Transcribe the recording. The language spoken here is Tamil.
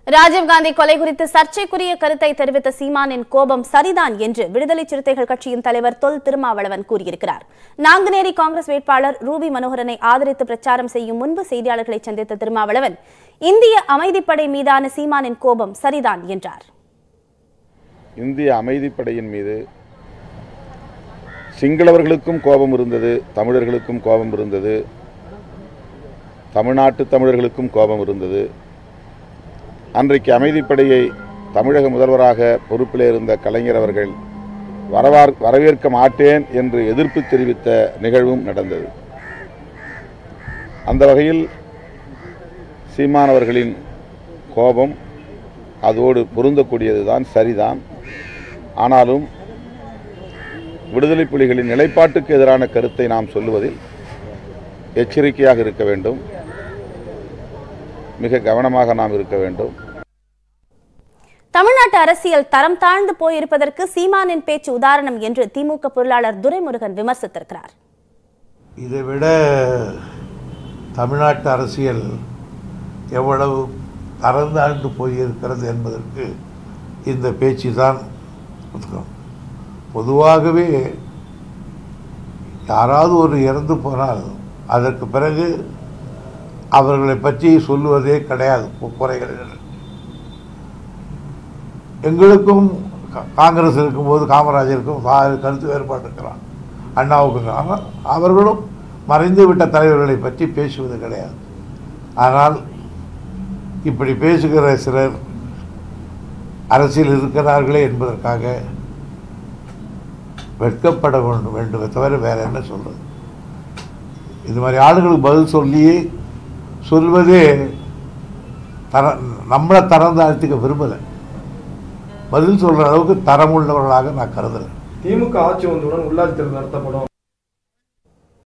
ராஜீவ்காந்தி கொலை குறித்து சர்ச்சைக்குரிய கருத்தை தெரிவித்த சீமானின் கோபம் சரிதான் என்று விடுதலை சிறுத்தைகள் கட்சியின் தலைவர் தொல் திருமாவளவன் கூறியிருக்கிறார் நாங்குநேரி காங்கிரஸ் வேட்பாளர் ரூபி மனோகரனை ஆதரித்து பிரச்சாரம் செய்யும் முன்பு செய்தியாளர்களை சந்தித்த திருமாவளவன் இந்திய அமைதிப்படை மீதான சீமானின் கோபம் சரிதான் என்றார் இந்திய அமைதிப்படையின் மீது சிங்களவர்களுக்கும் கோபம் இருந்தது தமிழர்களுக்கும் கோபம் இருந்தது தமிழ்நாட்டு தமிழர்களுக்கும் கோபம் இருந்தது அன்றைக்கு அமைதிப்படையை தமிழக முதல்வராக பொறுப்பில் இருந்த கலைஞர் அவர்கள் வரவார் வரவேற்க மாட்டேன் என்று எதிர்ப்பு தெரிவித்த நிகழ்வும் நடந்தது அந்த வகையில் சீமானவர்களின் கோபம் அதோடு பொருந்தக்கூடியதுதான் சரிதான் ஆனாலும் விடுதலை புலிகளின் நிலைப்பாட்டுக்கு எதிரான கருத்தை நாம் சொல்லுவதில் எச்சரிக்கையாக இருக்க வேண்டும் மிக கவனமாக நாம் இருக்க வேண்டும் தமிழ்நாட்டு அரசியல் தரம் தாழ்ந்து போயிருப்பதற்கு சீமானின் பேச்சு உதாரணம் என்று திமுக பொருளாளர் துரைமுருகன் விமர்சித்திருக்கிறார் இதை விட தமிழ்நாட்டு அரசியல் எவ்வளவு தரந்தாழ்ந்து போயிருக்கிறது என்பதற்கு இந்த பேச்சு தான் புத்தகம் பொதுவாகவே யாராவது ஒரு இறந்து போனால் அதற்கு பிறகு அவர்களை பற்றி சொல்லுவதே கிடையாது கு- குறைகள் எங்களுக்கும் கா- காங்கிரஸ் இருக்கும்போது காமராஜருக்கும் வா- கருத்து வேறுபாடு இருக்கலாம் அண்ணாவுக்கும் ஆனால் அவர்களும் மறைந்து விட்ட தலைவர்களை பற்றி பேசுவது கிடையாது ஆனால் இப்படி பேசுகிற சிலர் அரசியல் இருக்கிறார்களே என்பதற்காக வெட்கப்பட வேண்டும் வேண்டுமே தவிர வேற என்ன சொல்றது இது மாதிரி ஆளுங்களுக்கு பதில் சொல்லி சொல்வதே தர நம்மளை தரம் தாழ்த்திக்க விரும்பலை பதில் சொல்கிற அளவுக்கு தரமுள்ளவர்களாக நான் கருதுறேன் திமுக ஆட்சி வந்தவுடன் உள்ளாட்சி தேர்தல் நடத்தப்படும்